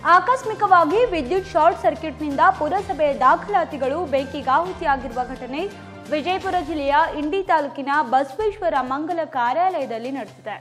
ಆಕಸ್ಮಿಕವಾಗಿ ವಿದ್ಯುತ್ ಶಾರ್ಟ್ ಸರ್ಕ್ಯೂಟ್ನಿಂದ ಪುರಸಭೆ ದಾಖಲಾತಿಗಳು ಬೆಂಕಿಗಾಹುತಿಯಾಗಿರುವ ಘಟನೆ ವಿಜಯಪುರ ಜಿಲ್ಲೆಯ ಇಂಡಿ ತಾಲೂಕಿನ ಬಸವೇಶ್ವರ ಮಂಗಲ ಕಾರ್ಯಾಲಯದಲ್ಲಿ ನಡೆದಿದೆ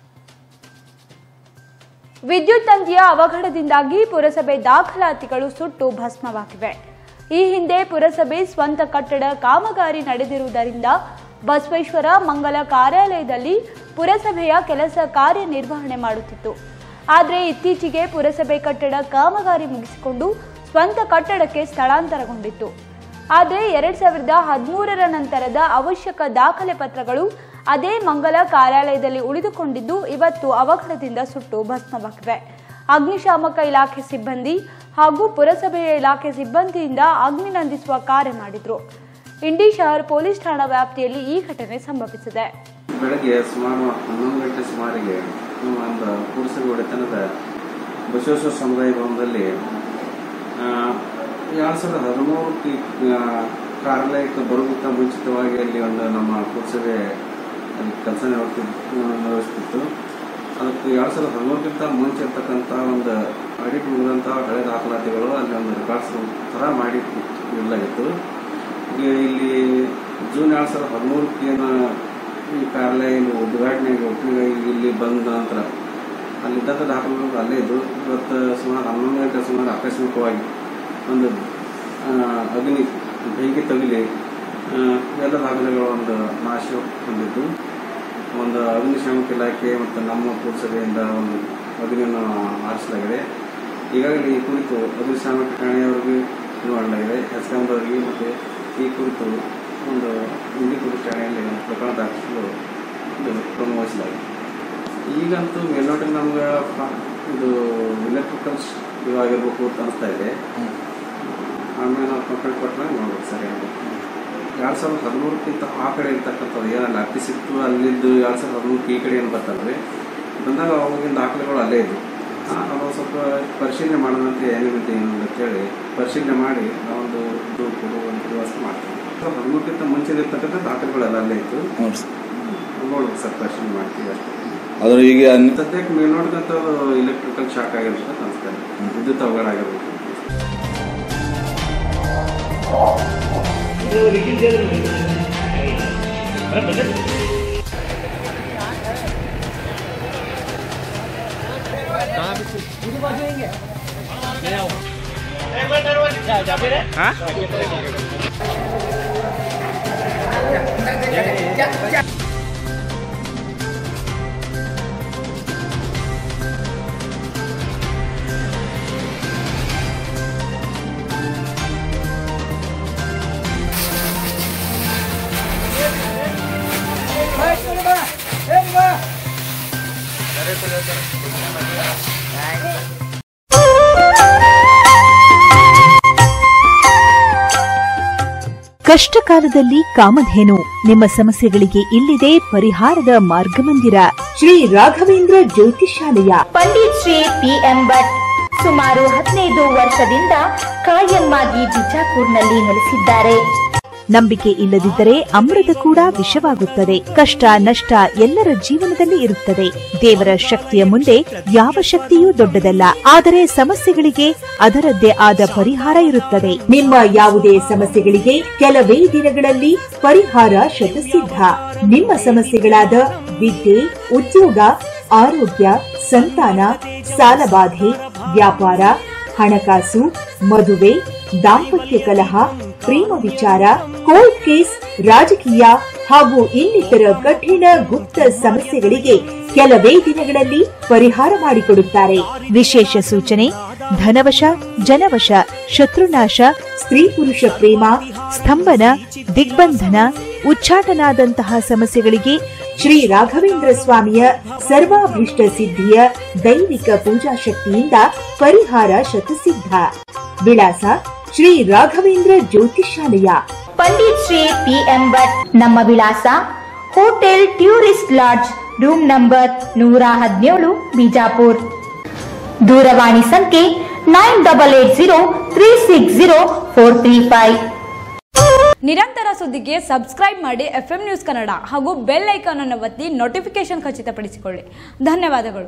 ವಿದ್ಯುತ್ ತಂತಿಯ ಅವಘಡದಿಂದಾಗಿ ಪುರಸಭೆ ದಾಖಲಾತಿಗಳು ಸುಟ್ಟು ಭಸ್ಮವಾಗಿವೆ ಈ ಹಿಂದೆ ಪುರಸಭೆ ಸ್ವಂತ ಕಟ್ಟಡ ಕಾಮಗಾರಿ ನಡೆದಿರುವುದರಿಂದ ಬಸವೇಶ್ವರ ಮಂಗಲ ಕಾರ್ಯಾಲಯದಲ್ಲಿ ಪುರಸಭೆಯ ಕೆಲಸ ಕಾರ್ಯನಿರ್ವಹಣೆ ಮಾಡುತ್ತಿತ್ತು ಆದರೆ ಇತ್ತೀಚೆಗೆ ಪುರಸಭೆ ಕಟ್ಟಡ ಕಾಮಗಾರಿ ಮುಗಿಸಿಕೊಂಡು ಸ್ವಂತ ಕಟ್ಟಡಕ್ಕೆ ಸ್ಥಳಾಂತರಗೊಂಡಿತ್ತು ಆದರೆ ಎರಡ್ ಸಾವಿರದ ಹದಿಮೂರರ ನಂತರದ ಅವಶ್ಯಕ ದಾಖಲೆ ಪತ್ರಗಳು ಅದೇ ಮಂಗಲ ಕಾರ್ಯಾಲಯದಲ್ಲಿ ಉಳಿದುಕೊಂಡಿದ್ದು ಇವತ್ತು ಅವಘಡದಿಂದ ಸುಟ್ಟು ಭಸ್ಮವಾಗಿವೆ ಅಗ್ನಿಶಾಮಕ ಇಲಾಖೆ ಸಿಬ್ಬಂದಿ ಹಾಗೂ ಪುರಸಭೆಯ ಇಲಾಖೆ ಸಿಬ್ಬಂದಿಯಿಂದ ಅಗ್ನಿ ನಂದಿಸುವ ಕಾರ್ಯ ಮಾಡಿದ್ರು ಇಂಡಿ ಶಹರ್ ಪೊಲೀಸ್ ಠಾಣಾ ವ್ಯಾಪ್ತಿಯಲ್ಲಿ ಈ ಘಟನೆ ಸಂಭವಿಸಿದೆ ಬೆಳಗ್ಗೆ ಸುಮಾರು ಹನ್ನೊಂದು ಗಂಟೆ ಸುಮಾರಿಗೆ ಒಂದು ಪುರುಷರ ಒಡೆತನದ ಬಸವೇಶ್ವರ ಸಮುದಾಯ ಭವನದಲ್ಲಿ ಆ, ಎರಡು ಸಾವಿರದ ಹದಿಮೂರು ಕಾರ್ಯಾಲಯಕ್ಕೆ ಬರೋದಕ್ಕಿಂತ ಮುಂಚಿತವಾಗಿ ಅಲ್ಲಿ ಒಂದು ನಮ್ಮ ಪುರಸಭೆ ಅಲ್ಲಿ ಕೆಲಸ ನಿರ್ವಹಿಸ್ತಿತ್ತು ಅದಕ್ಕೆ ಎರಡು ಸಾವಿರದ ಹದಿಮೂರಕ್ಕಿಂತ ಮುಂಚೆ ಇರ್ತಕ್ಕಂಥ ಒಂದು ಆಡಿಟ್ ಮುಗಿದಂಥ ಹಳೆ ದಾಖಲಾತಿಗಳು ಅಲ್ಲಿ ಒಂದು ರೆಕಾರ್ಡ್ಸ್ ಥರ ಮಾಡಿ ಇಡಲಾಗಿತ್ತು ಈಗ ಇಲ್ಲಿ ಜೂನ್ ಎರಡು ಸಾವಿರದ ಹದಿಮೂರಕ್ಕೆ ಏನು ಈ ಕಾರ್ಯಾಲಯ ಇಲ್ಲಿ ಉದ್ಘಾಟನೆ ಒಪ್ಪಿಗೆ ಇಲ್ಲಿ ಬಂದ ನಂತರ ಅಲ್ಲಿದ್ದಂಥ ದಾಖಲೆಗಳು ಅಲ್ಲೇ ಇದ್ದು ಇವತ್ತು ಸುಮಾರು ಹನ್ನೊಂದು ಗಂಟೆ ಸುಮಾರು ಆಕಸ್ಮಿಕವಾಗಿ ಒಂದು ಆ, ಅಗ್ನಿ ಬೆಂಕಿ ತಗುಲಿ ಆ, ಎಲ್ಲ ದಾಖಲೆಗಳು ಒಂದು ನಾಶ ಹೊಂದಿದ್ದು ಒಂದು ಅಗ್ನಿಶಾಮಕ ಇಲಾಖೆ ಮತ್ತು ನಮ್ಮ ಪುರಸಭೆಯಿಂದ ಒಂದು ಅಗ್ನಿಯನ್ನು ಆರಿಸಲಾಗಿದೆ ಈಗಾಗಲೇ ಈ ಕುರಿತು ಅಗ್ನಿಶಾಮಕ ಠಾಣೆಯವರಿಗೆ ಇದು ಮಾಡಲಾಗಿದೆ ಎಸ್ಕಾಂದವರಿಗೆ ಮತ್ತು ಈ ಕುರಿತು ಒಂದು ಇಂಡಿ ಪೊಲೀಸ್ ಠಾಣೆಯಲ್ಲಿ ಪ್ರಕರಣ ದಾಖಲಿಸಲು ಇದು ಕ್ರಮ ವಹಿಸಲಾಗಿದೆ ಈಗಂತೂ ಮೇಲ್ನೋಟಕ್ಕೆ ನಮ್ಗೆ ಫ- ಇದು ಇಲೆಕ್ಟ್ರಿಕಲ್ಸ್ ಇವಾಗಿರ್ಬೇಕು ಅಂತ ಅನಿಸ್ತಾ ಇದೆ ಆಮೇಲೆ ನಾವು ಕಂಪ್ಲೇಂಟ್ ಕೊಟ್ಟರೆ ನೋಡ್ಬೇಕು ಸರಿ ಅಂತ ಎರಡು ಸಾವಿರದ ಹದಿಮೂರಕ್ಕಿಂತ ಆ ಕಡೆ ಇರ್ತಕ್ಕಂಥದ್ದು ಏನಲ್ಲಿ ಅಕ್ಕಿ ಸಿಕ್ತು ಅಲ್ಲಿದ್ದು ಎರಡು ಸಾವಿರದ ಹದಿಮೂರಕ್ಕೆ ಈ ಕಡೆ ಏನು ಬರ್ತಲ್ರಿ ಬಂದಾಗ ಅವಾಗಿನ ದಾಖಲೆಗಳು ಅಲ್ಲೇ ಇದ್ವು ಆ, ನಾವು ಸ್ವಲ್ಪ ಪರಿಶೀಲನೆ ಮಾಡೋದಂತೆ ಏನಿರುತ್ತೆ ಏನು ಅಂತೇಳಿ ಪರಿಶೀಲನೆ ಮಾಡಿ ನಾವೊಂದು ಇದು ಕೊಡುವಂಥ ವ್ಯವಸ್ಥೆ ಮಾಡ್ತೀವಿ ಹದಿಮೂರಕ್ಕಿಂತ ಮುಂಚೆ ಇರ್ತಕ್ಕಂಥ ದಾಖಲೆಗಳೆಲ್ಲ ಅಲ್ಲೇ ಇತ್ತು ಹ್ಞೂ ಸರ್ ನೋಡ್ಬೇಕು ಸರ್ ಪರಿಶೀಲನೆ ಮಾಡ್ತೀವಿ ಅಷ್ಟೇ ಅದು ಈಗ ಅನ್- ಸದ್ಯಕ್ಕೆ ನೀವು ನೋಡಿದಂಥ ಇಲೆಕ್ಟ್ರಿಕಲ್ ಶಾಕ್ ಆಗಿರ್ಬೇಕು ಅಂತ ಅನಿಸ್ತಾರೆ ವಿದ್ಯುತ್ ಅವಘಡ ಆಗಿರ್ಬೇಕು ಕಷ್ಟಕಾಲದಲ್ಲಿ ಕಾಮಧೇನು ನಿಮ್ಮ ಸಮಸ್ಯೆಗಳಿಗೆ ಇಲ್ಲಿದೆ ಪರಿಹಾರದ ಮಾರ್ಗಮಂದಿರ ಶ್ರೀ ರಾಘವೇಂದ್ರ ಜ್ಯೋತಿಷಾಲಯ ಪಂಡಿತ್ ಶ್ರೀ ಪಿ ಎಂ ಭಟ್ ಸುಮಾರು ಹದಿನೈದು ವರ್ಷದಿಂದ ಕಾಯಮ್ಮಾಗಿ ಬಿಜಾಪುರ್ನಲ್ಲಿ ನೆಲೆಸಿದ್ದಾರೆ ನಂಬಿಕೆ ಇಲ್ಲದಿದ್ದರೆ ಅಮೃತ ಕೂಡ ವಿಷವಾಗುತ್ತದೆ ಕಷ್ಟ ನಷ್ಟ ಎಲ್ಲರ ಜೀವನದಲ್ಲಿ ಇರುತ್ತದೆ ದೇವರ ಶಕ್ತಿಯ ಮುಂದೆ ಯಾವ ಶಕ್ತಿಯೂ ದೊಡ್ಡದಲ್ಲ ಆದರೆ ಸಮಸ್ಯೆಗಳಿಗೆ ಅದರದ್ದೇ ಆದ ಪರಿಹಾರ ಇರುತ್ತದೆ ನಿಮ್ಮ ಯಾವುದೇ ಸಮಸ್ಯೆಗಳಿಗೆ ಕೆಲವೇ ದಿನಗಳಲ್ಲಿ ಪರಿಹಾರ ಶತಸಿದ್ಧ ನಿಮ್ಮ ಸಮಸ್ಯೆಗಳಾದ ವಿದ್ಯೆ ಉದ್ಯೋಗ ಆರೋಗ್ಯ ಸಂತಾನ ಸಾಲಬಾಧೆ ವ್ಯಾಪಾರ ಹಣಕಾಸು ಮದುವೆ ದಾಂಪತ್ಯ ಕಲಹ ಪ್ರೇಮ ವಿಚಾರ ಕೋರ್ಟ್ ಕೇಸ್ ರಾಜಕೀಯ ಹಾಗೂ ಇನ್ನಿತರ ಕಠಿಣ ಗುಪ್ತ ಸಮಸ್ಯೆಗಳಿಗೆ ಕೆಲವೇ ದಿನಗಳಲ್ಲಿ ಪರಿಹಾರ ಮಾಡಿಕೊಡುತ್ತಾರೆ ವಿಶೇಷ ಸೂಚನೆ ಧನವಶ ಜನವಶ ಶತ್ರುನಾಶ ಸ್ತ್ರೀ ಪುರುಷ ಪ್ರೇಮ ಸ್ತಂಭನ ದಿಗ್ಬಂಧನ ಉಚ್ಚಾಟನಾದಂತಹ ಸಮಸ್ಯೆಗಳಿಗೆ ಶ್ರೀ ರಾಘವೇಂದ್ರ ಸ್ವಾಮಿಯ ಸರ್ವಾಭೀಷ್ಟ ಸಿದ್ಧಿಯ ದೈವಿಕ ಪೂಜಾ ಶಕ್ತಿಯಿಂದ ಪರಿಹಾರ ಶತಸಿದ್ಧ ವಿಳಾಸ ಶ್ರೀ ರಾಘವೇಂದ್ರ ಜ್ಯೋತಿಷಾಲಯ ಪಂಡಿತ್ ಶ್ರೀ ಪಿ ಎಂ ಭಟ್ ನಮ್ಮ ವಿಳಾಸ hotel tourist lodge room number ನೂರ ಹದಿನೇಳು ಬಿಜಾಪುರ್ ದೂರವಾಣಿ ಸಂಖ್ಯೆ nine double eight zero three six zero four three five ನಿರಂತರ ಸುದ್ದಿಗೆ ಸಬ್ಸ್ಕ್ರೈಬ್ ಮಾಡಿ ಎಫ್ ನ್ಯೂಸ್ ಕನ್ನಡ ಹಾಗೂ ಬೆಲ್ ಐಕಾನ್ ಅನ್ನು ಒತ್ತಿ ನೋಟಿಫಿಕೇಶನ್ ಖಚಿತಪಡಿಸಿಕೊಳ್ಳಿ ಧನ್ಯವಾದಗಳು